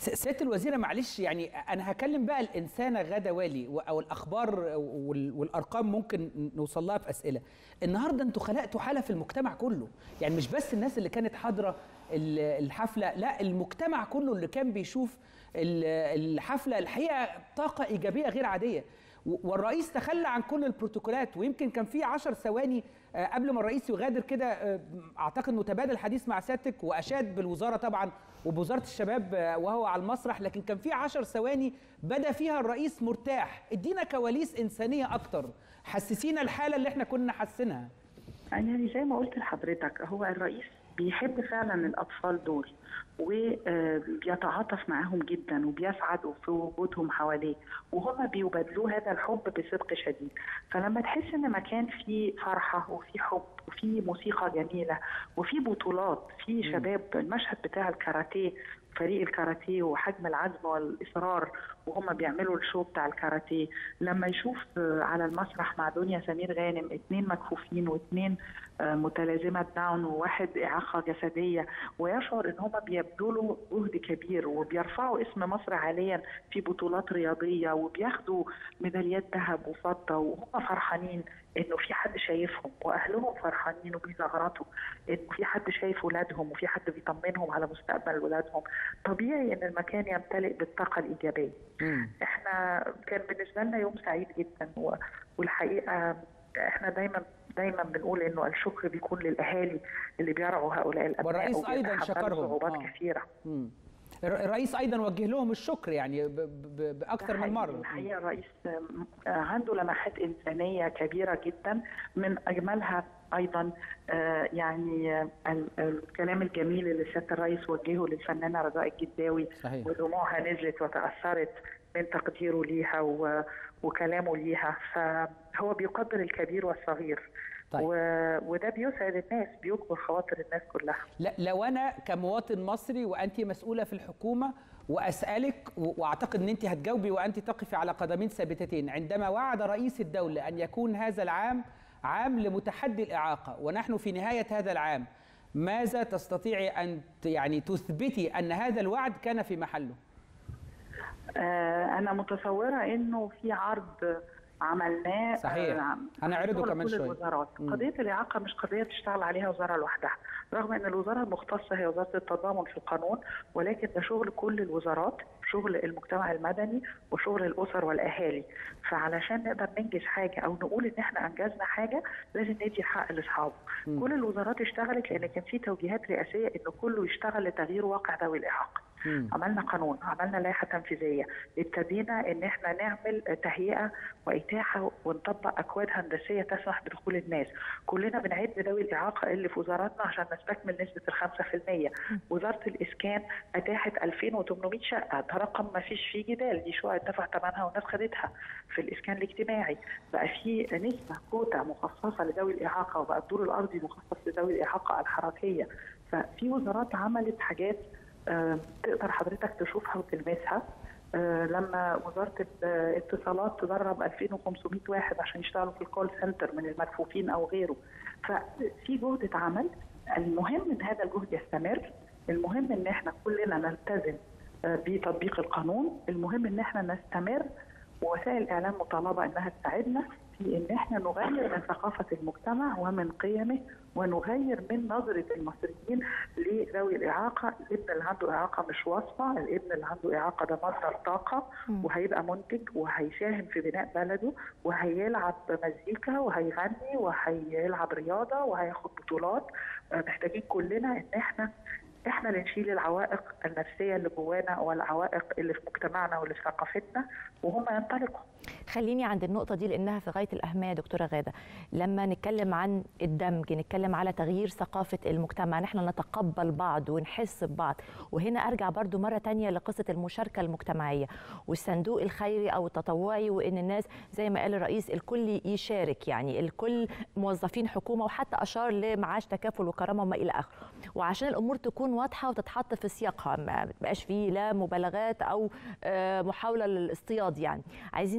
سياده الوزيره معلش يعني انا هكلم بقى الانسانه غدا والي او الاخبار والارقام ممكن نوصل لها في اسئله النهارده انتوا خلقتوا حاله في المجتمع كله يعني مش بس الناس اللي كانت حاضره الحفله لا المجتمع كله اللي كان بيشوف الحفله الحقيقه طاقه ايجابيه غير عاديه والرئيس تخلى عن كل البروتوكولات ويمكن كان في 10 ثواني قبل ما الرئيس يغادر كده اعتقد انه تبادل الحديث مع سيادتك واشاد بالوزاره طبعا وبوزاره الشباب وهو على المسرح لكن كان في 10 ثواني بدا فيها الرئيس مرتاح ادينا كواليس انسانيه اكتر حسسينا الحاله اللي احنا كنا حاسينها يعني زي ما قلت لحضرتك هو الرئيس بيحب فعلا الاطفال دول وبيتعاطف معاهم جدا وبيسعدوا في وجودهم حواليه وهم بيبادلوه هذا الحب بصدق شديد فلما تحس ان مكان فيه فرحه وفيه حب وفيه موسيقى جميله وفيه بطولات فيه شباب المشهد بتاع الكاراتيه فريق الكاراتيه وحجم العزم والاصرار وهم بيعملوا الشو بتاع الكاراتيه لما يشوف على المسرح مع دنيا سمير غانم اثنين مكفوفين واثنين متلازمه داون وواحد اعاقه جسديه ويشعر ان هم بيبذلوا جهد كبير وبيرفعوا اسم مصر عاليا في بطولات رياضيه وبياخدوا ميداليات ذهب وفضه وهم فرحانين انه في حد شايفهم واهلهم فرحانين وبيزغرطوا انه في حد شايف ولادهم وفي حد بيطمنهم على مستقبل ولادهم طبيعي ان المكان يمتلئ بالطاقه الايجابيه مم. احنا كان بالنسبه لنا يوم سعيد جدا والحقيقه احنا دايما دايما بنقول انه الشكر بيكون للاهالي اللي بيرعوا هؤلاء الابناء والرئيس ايضا شكرهم صعوبات آه. كثيره مم. الرئيس ايضا وجه لهم الشكر يعني باكثر من مره الحقيقه الرئيس عنده لمحات انسانيه كبيره جدا من اجملها ايضا يعني الكلام الجميل اللي سياده الرئيس وجهه للفنانه رجاء الجداوي صحيح. ودموعها نزلت وتاثرت من تقديره ليها وكلامه ليها فهو بيقدر الكبير والصغير طيب. و... وده بيسعد الناس بيكبر خواطر الناس كلها لا لو انا كمواطن مصري وانت مسؤوله في الحكومه واسالك واعتقد ان انت هتجاوبي وانت تقفي على قدمين ثابتتين عندما وعد رئيس الدوله ان يكون هذا العام عام لمتحدي الاعاقه ونحن في نهايه هذا العام ماذا تستطيعي ان يعني تثبتي ان هذا الوعد كان في محله آه انا متصوره انه في عرض عملناه صحيح هنعرضه كمان شويه الوزارات قضيه الاعاقه مش قضيه تشتغل عليها وزاره لوحدها رغم ان الوزاره المختصه هي وزاره التضامن في القانون ولكن ده شغل كل الوزارات شغل المجتمع المدني وشغل الاسر والاهالي فعلشان نقدر ننجز حاجه او نقول ان احنا انجزنا حاجه لازم ندي الحق لاصحابه كل الوزارات اشتغلت لان كان في توجيهات رئاسيه ان كله يشتغل لتغيير واقع ذوي الاعاقه مم. عملنا قانون عملنا لائحه تنفيذيه ابتدينا ان احنا نعمل تهيئه واتاحه ونطبق اكواد هندسيه تسمح بدخول الناس كلنا بنعد ذوي الاعاقه اللي في وزاراتنا عشان نستكمل نسبه ال 5% وزاره الاسكان اتاحت 2800 شقه ده رقم ما فيش فيه جدال دي شقق اتدفع ثمنها والناس خدتها في الاسكان الاجتماعي بقى في نسبه كوتا مخصصه لذوي الاعاقه وبقى الدور الارضي مخصص لذوي الاعاقه الحركيه ففي وزارات عملت حاجات أه تقدر حضرتك تشوفها وتلمسها أه لما وزاره الاتصالات تدرب 2500 واحد عشان يشتغلوا في الكول سنتر من المكفوفين او غيره ففي جهد اتعمل المهم ان هذا الجهد يستمر المهم ان احنا كلنا نلتزم أه بتطبيق القانون المهم ان احنا نستمر ووسائل الاعلام مطالبه انها تساعدنا في ان احنا نغير من ثقافه المجتمع ومن قيمه ونغير من نظره المصريين لذوي الاعاقه، الابن اللي عنده اعاقه مش وصفه، الابن اللي عنده اعاقه ده مصدر طاقه وهيبقى منتج وهيساهم في بناء بلده وهيلعب مزيكا وهيغني وهيلعب رياضه وهياخد بطولات، محتاجين كلنا ان احنا احنا اللي نشيل العوائق النفسيه اللي جوانا والعوائق اللي في مجتمعنا واللي في ثقافتنا وهم ينطلقوا. خليني عند النقطة دي لأنها في غاية الأهمية دكتورة غادة لما نتكلم عن الدمج نتكلم على تغيير ثقافة المجتمع نحن نتقبل بعض ونحس ببعض وهنا أرجع برضو مرة تانية لقصة المشاركة المجتمعية والصندوق الخيري أو التطوعي وإن الناس زي ما قال الرئيس الكل يشارك يعني الكل موظفين حكومة وحتى أشار لمعاش تكافل وكرامة وما إلى آخره وعشان الأمور تكون واضحة وتتحط في سياقها ما بقاش فيه لا مبالغات أو محاولة للاصطياد يعني عايزين نفهم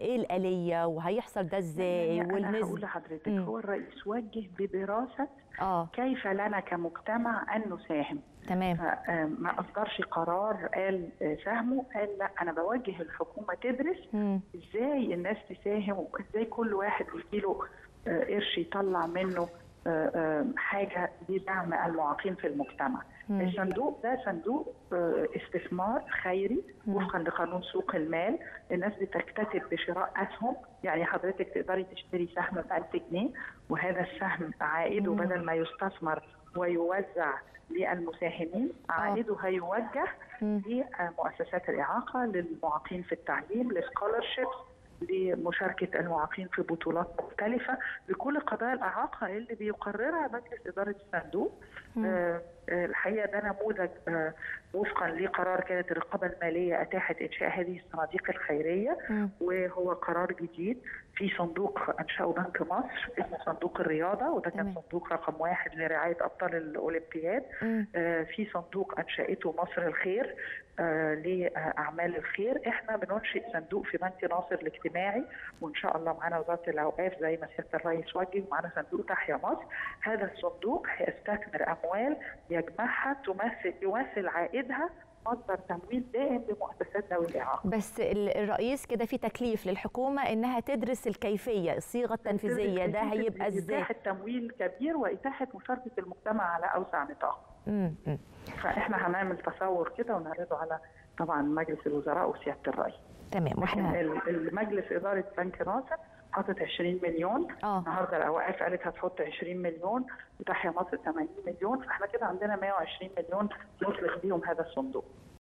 ايه الاليه وهيحصل ده ازاي يعني انا هقول والنسبه لحضرتك مم. هو الرئيس وجه بدراسه اه كيف لنا كمجتمع ان نساهم تمام فما اصدرش قرار قال آه، ساهموا قال لا انا بوجه الحكومه تدرس مم. ازاي الناس تساهم وازاي كل واحد يجيله آه، قرش يطلع منه آه، آه، حاجه لدعم المعاقين في المجتمع. مم. الصندوق ده صندوق آه، استثمار خيري مم. وفقا لقانون سوق المال، الناس بتكتسب بشراء اسهم، يعني حضرتك تقدري تشتري سهم ب 1000 جنيه وهذا السهم عائده مم. بدل ما يستثمر ويوزع للمساهمين عائده هيوجه مم. لمؤسسات الإعاقة للمعاقين في التعليم لسكولرشيبس لمشاركة المعاقين في بطولات مختلفة لكل قضايا الإعاقة اللي بيقررها مجلس إدارة الصندوق مم. آه، آه، الحقيقة ده نموذج آه، وفقا لقرار كانت الرقابة المالية أتاحت إنشاء هذه الصناديق الخيرية مم. وهو قرار جديد في صندوق أنشأه بنك مصر اسمه صندوق الرياضة وده كان تمام. صندوق رقم واحد لرعاية أبطال الأولمبياد مم. آه، في صندوق انشأته مصر الخير آه، لاعمال الخير احنا بننشئ صندوق في بنك ناصر الاجتماعي وان شاء الله معانا وزاره الاوقاف زي ما سياده الرئيس وجه معانا صندوق تحيا مصر هذا الصندوق هيستثمر اموال يجمعها تمثل يمثل عائدها مصدر تمويل دائم لمؤسسات ذوي الاعاقه بس ال- الرئيس كده في تكليف للحكومه انها تدرس الكيفيه الصيغه التنفيذيه ده هيبقى ازاي اتاحه تمويل كبير واتاحه مشاركه المجتمع على اوسع نطاق مم. مم. فاحنا هنعمل تصور كده ونعرضه على طبعا مجلس الوزراء وسياده الرئيس تمام واحنا ال- المجلس اداره بنك ناصر حاطط 20 مليون اه النهارده الاوقاف قالت هتحط 20 مليون وتحيا مصر 80 مليون فاحنا كده عندنا 120 مليون نطلق بيهم هذا الصندوق